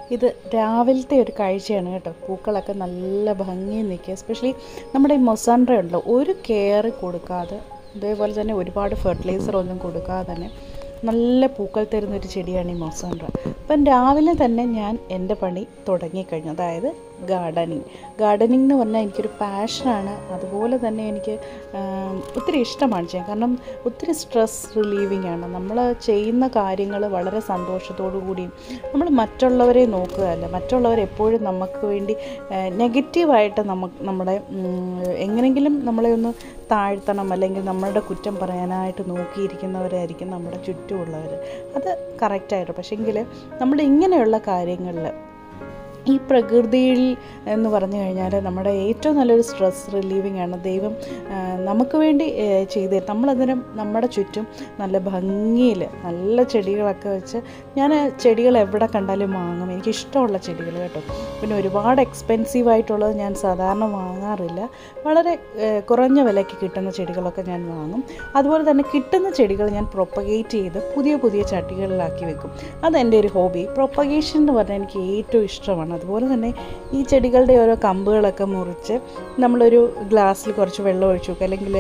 ഇത് രാവിലത്തെ ഒരു കാഴ്ചയാണ് കേട്ടോ പൂക്കളൊക്കെ നല്ല ഭംഗിയിൽ നിൽക്കുക എസ്പെഷ്യലി നമ്മുടെ ഈ മൊസാൻഡ്ര ഉണ്ടല്ലോ ഒരു കെയർ കൊടുക്കാതെ ഇതേപോലെ തന്നെ ഒരുപാട് ഫെർട്ടിലൈസർ ഒന്നും കൊടുക്കാതെ തന്നെ നല്ല പൂക്കൾ തരുന്ന ഒരു ചെടിയാണ് ഈ മൊസാൻഡ്ര അപ്പം രാവിലെ തന്നെ ഞാൻ എൻ്റെ പണി തുടങ്ങിക്കഴിഞ്ഞു അതായത് ഗാർഡനിങ് ഗാർഡനിങ് എന്ന് പറഞ്ഞാൽ എനിക്കൊരു പാഷനാണ് അതുപോലെ തന്നെ എനിക്ക് ആം, ഒത്തിരി ഇഷ്ടമാണ് ചെയ്യാൻ കാരണം ഒത്തിരി സ്ട്രെസ് റിലീവിങ് ആണ് നമ്മൾ ചെയ്യുന്ന കാര്യങ്ങൾ വളരെ സന്തോഷത്തോടു കൂടിയും നമ്മൾ മറ്റുള്ളവരെ നോക്കുകയല്ല മറ്റുള്ളവർ എപ്പോഴും നമുക്ക് വേണ്ടി നെഗറ്റീവായിട്ട് നമുക്ക് നമ്മളെ ഉം, എങ്ങനെങ്കിലും നമ്മളെ ഒന്ന് താഴ്ത്തണം അല്ലെങ്കിൽ നമ്മളുടെ കുറ്റം പറയാനായിട്ട് നോക്കിയിരിക്കുന്നവരായിരിക്കും നമ്മുടെ ചുറ്റുമുള്ളവർ അത് കറക്റ്റായിട്ട് പക്ഷേങ്കിൽ നമ്മൾ ഇങ്ങനെയുള്ള കാര്യങ്ങളിൽ ഈ പ്രകൃതിയിൽ എന്ന് പറഞ്ഞു കഴിഞ്ഞാൽ നമ്മുടെ ഏറ്റവും നല്ലൊരു സ്ട്രെസ് റിലീവിങ് ആണ് ദൈവം ആ, നമുക്ക് വേണ്ടി ഏ, ചെയ്ത് തരും. നമ്മളന്നേരം നമ്മുടെ ചുറ്റും നല്ല ഭംഗിയിൽ നല്ല ചെടികളൊക്കെ വെച്ച് ഞാൻ ചെടികൾ എവിടെ കണ്ടാലും വാങ്ങും എനിക്ക് ഇഷ്ടമുള്ള ചെടികൾ കേട്ടോ പിന്നെ ഒരുപാട് എക്സ്പെൻസീവ് ആയിട്ടുള്ളത് ഞാൻ സാധാരണ വാങ്ങാറില്ല വളരെ ഏ, കുറഞ്ഞ വിലയ്ക്ക് കിട്ടുന്ന ചെടികളൊക്കെ ഞാൻ വാങ്ങും അതുപോലെ തന്നെ കിട്ടുന്ന ചെടികൾ ഞാൻ പ്രൊപ്പഗേറ്റ് ചെയ്ത് പുതിയ പുതിയ ചട്ടികളിലാക്കി വെക്കും അതെൻ്റെ ഒരു ഹോബി പ്രൊപ്പഗേഷൻ എന്ന് പറഞ്ഞാൽ എനിക്ക് ഏറ്റവും ഇഷ്ടമാണ് അതുപോലെ തന്നെ ഈ ചെടികളുടെ ഓരോ കമ്പുകളൊക്കെ മുറിച്ച് നമ്മളൊരു ഗ്ലാസ്സിൽ കുറച്ച് വെള്ളം ഒഴിച്ചു വെക്കുക അല്ലെങ്കിൽ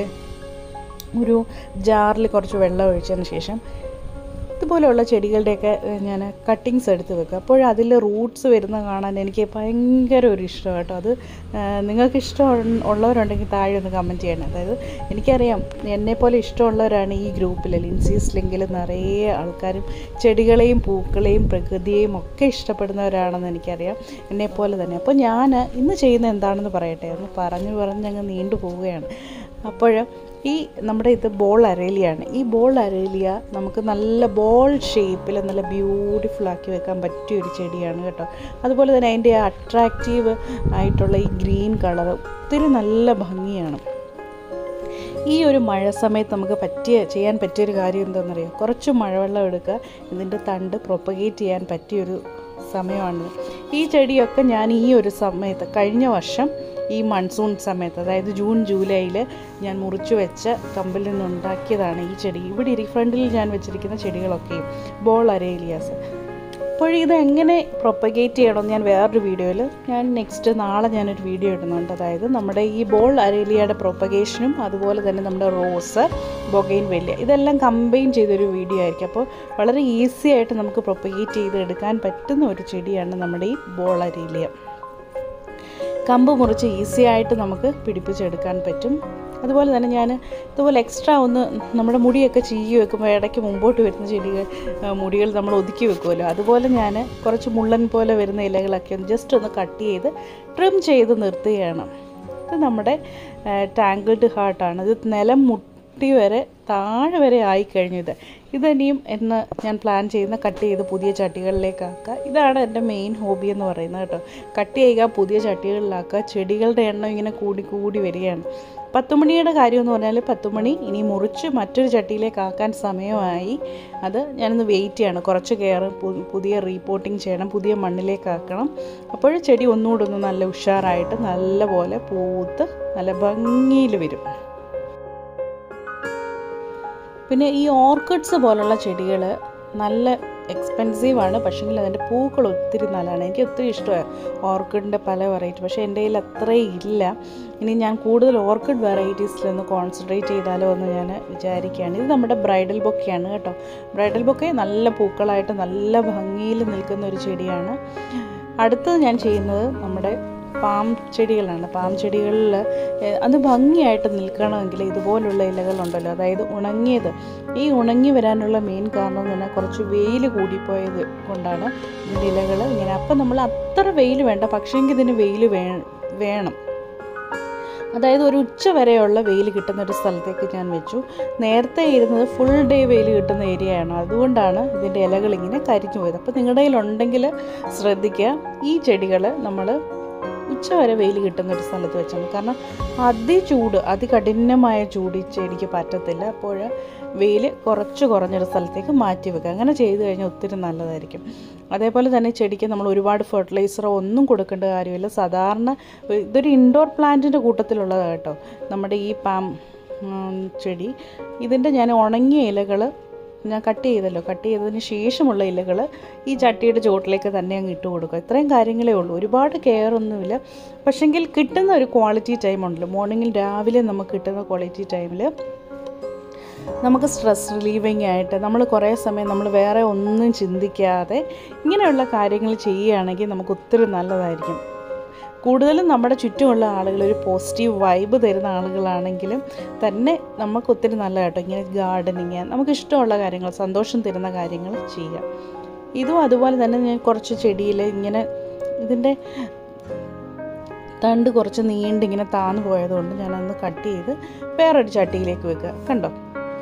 ഒരു ജാറിൽ കുറച്ച് വെള്ളം ഒഴിച്ചതിന് ശേഷം ഇതുപോലെയുള്ള ചെടികളുടെയൊക്കെ ഞാൻ കട്ടിങ്സ് എടുത്ത് വെക്കുക അപ്പോൾ അതിൽ റൂട്ട്സ് വരുന്ന കാണാൻ എനിക്ക് ഭയങ്കര ഒരു ഇഷ്ടം കേട്ടോ അത് ആ, നിങ്ങൾക്ക് ഇഷ്ടം ഉള്ളവരുണ്ടെങ്കിൽ താഴെ ഒന്ന് കമൻറ്റ് ചെയ്യണം അതായത് എനിക്കറിയാം എന്നെപ്പോലെ ഇഷ്ടമുള്ളവരാണ് ഈ ഗ്രൂപ്പിൽ ലിൻസീസ് ലിങ്കിൽ നിറയെ ആൾക്കാരും ചെടികളെയും പൂക്കളെയും പ്രകൃതിയെയും ഒക്കെ ഇഷ്ടപ്പെടുന്നവരാണെന്ന് എനിക്കറിയാം എന്നെപ്പോലെ തന്നെ അപ്പോൾ ഞാൻ ഇന്ന് ചെയ്യുന്ന എന്താണെന്ന് പറയട്ടെ ഒന്ന് പറഞ്ഞു പറഞ്ഞ് അങ്ങ് നീണ്ടു പോവുകയാണ് അപ്പോൾ ഈ നമ്മുടെ ഇത് ബോൾ അരേലിയാണ് ഈ ബോൾ അരേലിയ നമുക്ക് നല്ല ബോൾ ഷേപ്പിൽ നല്ല ബ്യൂട്ടിഫുൾ ആക്കി വെക്കാൻ പറ്റിയ ഒരു ചെടിയാണ് കേട്ടോ അതുപോലെ തന്നെ അതിൻ്റെ അട്രാക്റ്റീവ് ആയിട്ടുള്ള ഈ ഗ്രീൻ കളർ ഒത്തിരി നല്ല ഭംഗിയാണ് ഈ ഒരു മഴ സമയത്ത് നമുക്ക് പറ്റിയ ചെയ്യാൻ പറ്റിയൊരു കാര്യം എന്താണെന്നറിയോ കുറച്ച് മഴവെള്ളം എടുക്കുക ഇതിൻ്റെ തണ്ട് പ്രൊപ്പഗേറ്റ് ചെയ്യാൻ പറ്റിയൊരു സമയമാണ് ഈ ചെടിയൊക്കെ ഞാൻ ഈ ഒരു സമയത്ത് കഴിഞ്ഞ വർഷം ഈ മൺസൂൺ സമയത്ത് അതായത് ജൂൺ ജൂലൈയിൽ ഞാൻ മുറിച്ചു വെച്ച കമ്പിൽ നിന്നുണ്ടാക്കിയതാണ് ഈ ചെടി ഇവിടെ ഇരി ഫ്രണ്ടിൽ ഞാൻ വെച്ചിരിക്കുന്ന ചെടികളൊക്കെയും ബോൾ അരേലിയാസ് അപ്പോൾ ഇത് എങ്ങനെ പ്രൊപ്പഗേറ്റ് ചെയ്യണമെന്ന് ഞാൻ വേറൊരു വീഡിയോയിൽ ഞാൻ നെക്സ്റ്റ് നാളെ ഞാനൊരു വീഡിയോ ഇടുന്നുണ്ട് അതായത് നമ്മുടെ ഈ ബോൾ അരേലിയയുടെ പ്രൊപ്പഗേഷനും അതുപോലെ തന്നെ നമ്മുടെ റോസ് ബൊഗൈൻ വെല്ലിയ ഇതെല്ലാം കമ്പൈൻ ചെയ്തൊരു വീഡിയോ ആയിരിക്കും അപ്പോൾ വളരെ ഈസി ആയിട്ട് നമുക്ക് പ്രൊപ്പഗേറ്റ് ചെയ്ത് എടുക്കാൻ പറ്റുന്ന ഒരു ചെടിയാണ് നമ്മുടെ ഈ ബോൾ അരേലിയ കമ്പ് മുറിച്ച് ഈസി ആയിട്ട് നമുക്ക് പിടിപ്പിച്ചെടുക്കാൻ പറ്റും അതുപോലെ തന്നെ ഞാൻ ഇതുപോലെ എക്സ്ട്രാ ഒന്ന് നമ്മുടെ മുടിയൊക്കെ ചീകി വെക്കുമ്പോൾ ഇടയ്ക്ക് മുമ്പോട്ട് വരുന്ന ചെടികൾ ആ, മുടികൾ നമ്മൾ ഒതുക്കി വെക്കുമല്ലോ അതുപോലെ ഞാൻ കുറച്ച് മുള്ളൻ പോലെ വരുന്ന ഇലകളൊക്കെ ഒന്ന് ജസ്റ്റ് ഒന്ന് കട്ട് ചെയ്ത് ട്രിം ചെയ്ത് നിർത്തുകയാണ് ഇത് നമ്മുടെ ടാങ്കിൾഡ് ഹാർട്ടാണ് ഇത് നിലം മുട്ടി വരെ താഴെ വരെ ആയിക്കഴിഞ്ഞു ഇത് ഇതനിയും എന്ന് ഞാൻ പ്ലാൻ ചെയ്യുന്ന കട്ട് ചെയ്ത് പുതിയ ചട്ടികളിലേക്കാക്കുക ഇതാണ് എൻ്റെ മെയിൻ ഹോബി എന്ന് പറയുന്നത് കേട്ടോ കട്ട് ചെയ്യുക പുതിയ ചട്ടികളിലാക്കുക ചെടികളുടെ എണ്ണം ഇങ്ങനെ കൂടി കൂടി വരികയാണ് പത്തുമണിയുടെ കാര്യം എന്ന് പറഞ്ഞാൽ പത്തുമണി ഇനി മുറിച്ച് മറ്റൊരു ചട്ടിയിലേക്ക് ആക്കാൻ സമയമായി അത് ഞാനൊന്ന് വെയിറ്റ് ചെയ്യണം കുറച്ച് കെയർ പുതിയ റീപോർട്ടിങ് ചെയ്യണം പുതിയ മണ്ണിലേക്ക് ആക്കണം അപ്പോൾ ചെടി ഒന്നുകൂടെ ഒന്ന് നല്ല ഉഷാറായിട്ട് നല്ല പോലെ പൂത്ത് നല്ല ഭംഗിയിൽ വരും പിന്നെ ഈ ഓർക്കിഡ്സ് പോലുള്ള ചെടികൾ നല്ല എക്സ്പെൻസീവാണ് പക്ഷേങ്കിൽ അതിൻ്റെ പൂക്കൾ ഒത്തിരി നല്ലതാണ് എനിക്ക് ഒത്തിരി ഇഷ്ടമാണ് ഓർക്കിഡിൻ്റെ പല വെറൈറ്റി പക്ഷേ എൻ്റെ കയ്യിൽ അത്രയും ഇല്ല ഇനി ഞാൻ കൂടുതൽ ഓർക്കിഡ് വെറൈറ്റീസിലൊന്ന് കോൺസെൻട്രേറ്റ് ചെയ്താലോ എന്ന് ഞാൻ വിചാരിക്കുകയാണ് ഇത് നമ്മുടെ ബ്രൈഡൽ ബൊക്കെയാണ് കേട്ടോ ബ്രൈഡൽ ബൊക്കെ നല്ല പൂക്കളായിട്ട് നല്ല ഭംഗിയിൽ നിൽക്കുന്ന ഒരു ചെടിയാണ് അടുത്തത് ഞാൻ ചെയ്യുന്നത് നമ്മുടെ പാം ചെടികളാണ് പാം ചെടികളിൽ ഏഹ്, അത് ഭംഗിയായിട്ട് നിൽക്കണമെങ്കിൽ ഇതുപോലുള്ള ഇലകളുണ്ടല്ലോ അതായത് ഉണങ്ങിയത് ഈ ഉണങ്ങി വരാനുള്ള മെയിൻ കാരണം എന്ന് പറഞ്ഞാൽ കുറച്ച് വെയിൽ കൂടിപ്പോയത് കൊണ്ടാണ് ഇതിൻ്റെ ഇലകൾ ഇങ്ങനെ അപ്പം നമ്മൾ അത്ര വെയിൽ വേണ്ട പക്ഷേങ്കിൽ ഇതിന് വെയിൽ വേ വേണം അതായത് ഒരു ഉച്ച വരെയുള്ള വെയിൽ കിട്ടുന്ന ഒരു സ്ഥലത്തേക്ക് ഞാൻ വെച്ചു നേരത്തെ ഇരുന്നത് ഫുൾ ഡേ വെയിൽ കിട്ടുന്ന ഏരിയയാണ് അതുകൊണ്ടാണ് ഇതിൻ്റെ ഇലകൾ ഇങ്ങനെ കരിഞ്ഞു പോയത് അപ്പോൾ നിങ്ങളുടെ കയ്യിലുണ്ടെങ്കിൽ ശ്രദ്ധിക്കുക ഈ ചെടികൾ നമ്മൾ ഉച്ച വരെ വെയിൽ കിട്ടുന്ന ഒരു സ്ഥലത്ത് വെച്ചാൽ മതി കാരണം അതിചൂട് അതികഠിനമായ ചൂട് ഈ ചെടിക്ക് പറ്റത്തില്ല അപ്പോൾ വെയിൽ കുറച്ച് കുറഞ്ഞൊരു സ്ഥലത്തേക്ക് മാറ്റി വെക്കുക അങ്ങനെ ചെയ്തു കഴിഞ്ഞാൽ ഒത്തിരി നല്ലതായിരിക്കും അതേപോലെ തന്നെ ചെടിക്ക് നമ്മൾ ഒരുപാട് ഫെർട്ടിലൈസറോ ഒന്നും കൊടുക്കേണ്ട കാര്യമില്ല സാധാരണ ഇതൊരു ഇൻഡോർ പ്ലാന്റിൻ്റെ കൂട്ടത്തിലുള്ളതാണ് കേട്ടോ നമ്മുടെ ഈ പാം ഉം, ചെടി ഇതിൻ്റെ ഞാൻ ഉണങ്ങിയ ഇലകൾ ഞാൻ കട്ട് ചെയ്തല്ലോ കട്ട് ചെയ്തതിന് ശേഷമുള്ള ഇലകൾ ഈ ചട്ടിയുടെ ചുവട്ടിലേക്ക് തന്നെ അങ്ങ് ഇട്ട് കൊടുക്കുക ഇത്രയും കാര്യങ്ങളേ ഉള്ളൂ ഒരുപാട് കെയർ ഒന്നുമില്ല പക്ഷെങ്കിൽ കിട്ടുന്ന ഒരു ക്വാളിറ്റി ടൈം ഉണ്ടല്ലോ മോർണിംഗിൽ രാവിലെ നമുക്ക് കിട്ടുന്ന ക്വാളിറ്റി ടൈമിൽ നമുക്ക് സ്ട്രെസ് റിലീവിങ് ആയിട്ട് നമ്മൾ കുറേ സമയം നമ്മൾ വേറെ ഒന്നും ചിന്തിക്കാതെ ഇങ്ങനെയുള്ള കാര്യങ്ങൾ ചെയ്യുകയാണെങ്കിൽ നമുക്ക് ഒത്തിരി നല്ലതായിരിക്കും കൂടുതലും നമ്മുടെ ചുറ്റുമുള്ള ആളുകൾ ഒരു പോസിറ്റീവ് വൈബ് തരുന്ന ആളുകളാണെങ്കിലും തന്നെ നമുക്ക് ഒത്തിരി നല്ല കേട്ടോ ഇങ്ങനെ ഗാർഡനിങ് നമുക്ക് ഇഷ്ടമുള്ള കാര്യങ്ങൾ സന്തോഷം തരുന്ന കാര്യങ്ങൾ ചെയ്യുക ഇതും അതുപോലെ തന്നെ ഞാൻ കുറച്ച് ചെടിയിൽ ഇങ്ങനെ ഇതിൻ്റെ തണ്ട് കുറച്ച് നീണ്ട് ഇങ്ങനെ താന്നു പോയതുകൊണ്ട് ഞാനതൊന്ന് കട്ട് ചെയ്ത് വേറൊരു ചട്ടിയിലേക്ക് വെക്കുക കണ്ടോ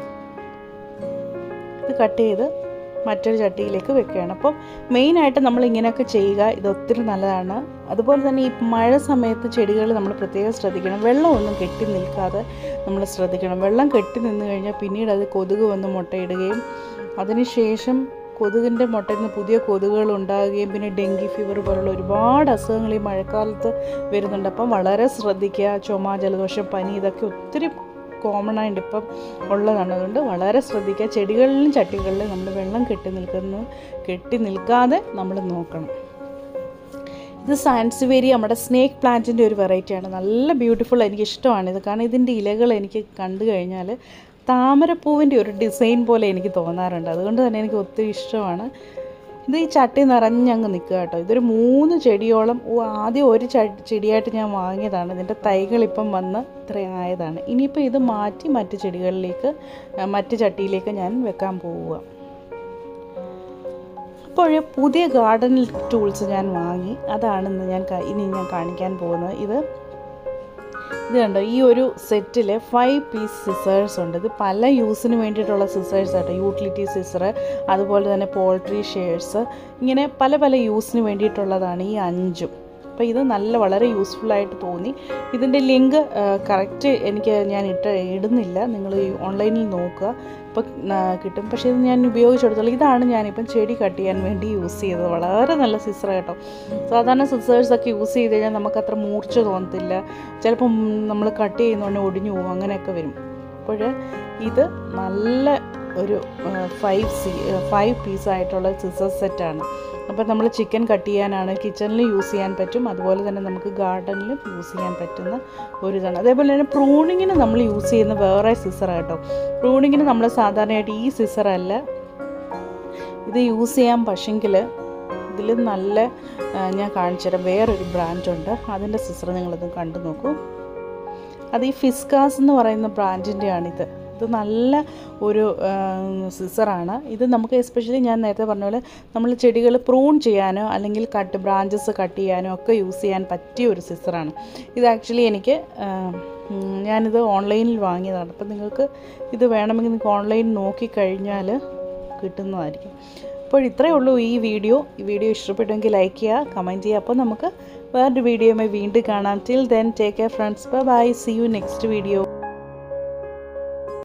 ഇത് കട്ട് ചെയ്ത് മറ്റൊരു ചട്ടിയിലേക്ക് വെക്കുകയാണ് അപ്പം മെയിനായിട്ട് നമ്മൾ ഇങ്ങനെയൊക്കെ ചെയ്യുക ഇത് ഒത്തിരി നല്ലതാണ് അതുപോലെ തന്നെ ഈ മഴ സമയത്ത് ചെടികൾ നമ്മൾ പ്രത്യേകം ശ്രദ്ധിക്കണം വെള്ളമൊന്നും കെട്ടി നിൽക്കാതെ നമ്മൾ ശ്രദ്ധിക്കണം വെള്ളം കെട്ടി നിന്ന് കഴിഞ്ഞാൽ പിന്നീട് അത് കൊതുക് വന്ന് മുട്ടയിടുകയും അതിനുശേഷം കൊതുകിൻ്റെ മുട്ടയിൽ നിന്ന് പുതിയ കൊതുകുകൾ ഉണ്ടാകുകയും പിന്നെ ഡെങ്കി ഫീവർ പോലുള്ള ഒരുപാട് അസുഖങ്ങൾ ഈ മഴക്കാലത്ത് വരുന്നുണ്ട് അപ്പം വളരെ ശ്രദ്ധിക്കുക ചുമ ജലദോഷം പനി ഇതൊക്കെ ഒത്തിരി കോമൺ ആയിട്ട് ഇപ്പം ഉള്ളതാണ് അതുകൊണ്ട് വളരെ ശ്രദ്ധിക്കുക ചെടികളിലും ചട്ടികളിലും നമ്മൾ വെള്ളം കെട്ടി നിൽക്കുന്നു കെട്ടി നിൽക്കാതെ നമ്മൾ നോക്കണം ഇത് സാൻസിവേരി നമ്മുടെ സ്നേക്ക് പ്ലാന്റിൻ്റെ ഒരു വെറൈറ്റിയാണ് നല്ല ബ്യൂട്ടിഫുൾ എനിക്ക് ഇഷ്ടമാണ് ഇത് കാരണം ഇതിൻ്റെ ഇലകൾ എനിക്ക് കണ്ടു കഴിഞ്ഞാൽ താമരപ്പൂവിൻ്റെ ഒരു ഡിസൈൻ പോലെ എനിക്ക് തോന്നാറുണ്ട് അതുകൊണ്ട് തന്നെ എനിക്ക് ഒത്തിരി ഇഷ്ടമാണ് ഇത് ഈ ചട്ടി നിറഞ്ഞങ്ങ് നിൽക്കുക കേട്ടോ ഇതൊരു മൂന്ന് ചെടിയോളം ഓ ആദ്യം ഒരു ച- ചെടിയായിട്ട് ഞാൻ വാങ്ങിയതാണ് ഇതിൻ്റെ തൈകൾ ഇപ്പം വന്ന് ഇത്രയും ആയതാണ് ഇനിയിപ്പോൾ ഇത് മാറ്റി മറ്റ് ചെടികളിലേക്ക് ആ, മറ്റ് ചട്ടിയിലേക്ക് ഞാൻ വെക്കാൻ പോവുക അപ്പോൾ പുതിയ ഗാർഡൻ ടൂൾസ് ഞാൻ വാങ്ങി അതാണ് ഇന്ന് ഞാൻ ക- ഇനി ഞാൻ കാണിക്കാൻ പോകുന്നത് ഇത് ഇത് കണ്ടോ ഈ ഒരു സെറ്റിൽ ഫൈവ് പീസ് സിസേഴ്സ് ഉണ്ട് ഇത് പല യൂസിന് വേണ്ടിയിട്ടുള്ള സിസേഴ്സ് ആട്ടോ യൂട്ടിലിറ്റി സിസർ അതുപോലെ തന്നെ പോൾട്രി ഷെയർസ് ഇങ്ങനെ പല പല യൂസിന് വേണ്ടിയിട്ടുള്ളതാണ് ഈ അഞ്ചും അപ്പോൾ ഇത് നല്ല വളരെ യൂസ്ഫുൾ ആയിട്ട് തോന്നി ഇതിൻ്റെ ലിങ്ക് കറക്റ്റ് എനിക്ക് ഞാൻ ഇട്ട് ഇടുന്നില്ല നിങ്ങൾ ഓൺലൈനിൽ നോക്കുക അപ്പോൾ കിട്ടും പക്ഷേ ഇത് ഞാൻ ഉപയോഗിച്ചെടുത്തോളൂ ഇതാണ് ഞാനിപ്പം ചെടി കട്ട് ചെയ്യാൻ വേണ്ടി യൂസ് ചെയ്തത് വളരെ നല്ല സിസർ കേട്ടോ സാധാരണ സിസേഴ്സൊക്കെ യൂസ് ചെയ്ത് കഴിഞ്ഞാൽ നമുക്കത്ര മൂർച്ച തോന്നത്തില്ല ചിലപ്പം നമ്മൾ കട്ട് ചെയ്യുന്നതുകൊണ്ട് ഒടിഞ്ഞു പോകും അങ്ങനെയൊക്കെ വരും അപ്പോൾ ഇത് നല്ല ഒരു ഫൈവ് സി ഫൈവ് പീസായിട്ടുള്ള സിസർ സെറ്റാണ് അപ്പോൾ നമ്മൾ ചിക്കൻ കട്ട് ചെയ്യാനാണ് കിച്ചണിൽ യൂസ് ചെയ്യാൻ പറ്റും അതുപോലെ തന്നെ നമുക്ക് ഗാർഡനിലും യൂസ് ചെയ്യാൻ പറ്റുന്ന ഒരു ഇതാണ് അതേപോലെ തന്നെ പ്രൂണിങ്ങിന് നമ്മൾ യൂസ് ചെയ്യുന്ന വേറെ സിസർ കേട്ടോ പ്രൂണിങ്ങിന് നമ്മൾ സാധാരണയായിട്ട് ഈ സിസർ അല്ല ഇത് യൂസ് ചെയ്യാൻ പക്ഷെങ്കിൽ ഇതിൽ നല്ല ആ, ഞാൻ കാണിച്ചുതരാം വേറൊരു ബ്രാൻഡുണ്ട് അതിൻ്റെ സിസർ നിങ്ങളത് കണ്ടു നോക്കൂ അത് ഈ ഫിസ്കാസ് എന്ന് പറയുന്ന ബ്രാൻഡിൻ്റെയാണിത് ഇത് നല്ല ഒരു സിസറാണ് ഇത് നമുക്ക് എസ്പെഷ്യലി ഞാൻ നേരത്തെ പറഞ്ഞ പോലെ നമ്മൾ ചെടികൾ പ്രൂൺ ചെയ്യാനോ അല്ലെങ്കിൽ കട്ട് ബ്രാഞ്ചസ് കട്ട് ചെയ്യാനോ ഒക്കെ യൂസ് ചെയ്യാൻ പറ്റിയ ഒരു സിസറാണ് ഇത് ആക്ച്വലി എനിക്ക് ആ, ഉം, ഞാനിത് ഓൺലൈനിൽ വാങ്ങിയതാണ് അപ്പം നിങ്ങൾക്ക് ഇത് വേണമെങ്കിൽ നിങ്ങൾക്ക് ഓൺലൈൻ നോക്കിക്കഴിഞ്ഞാൽ കിട്ടുന്നതായിരിക്കും അപ്പോൾ ഇത്രയേ ഉള്ളൂ ഈ വീഡിയോ ഈ വീഡിയോ ഇഷ്ടപ്പെട്ടെങ്കിൽ ലൈക്ക് ചെയ്യുക കമൻറ്റ് ചെയ്യുക അപ്പോൾ നമുക്ക് വേറൊരു വീഡിയോയുമായി വീണ്ടും കാണാം till then take care friends bye see you next video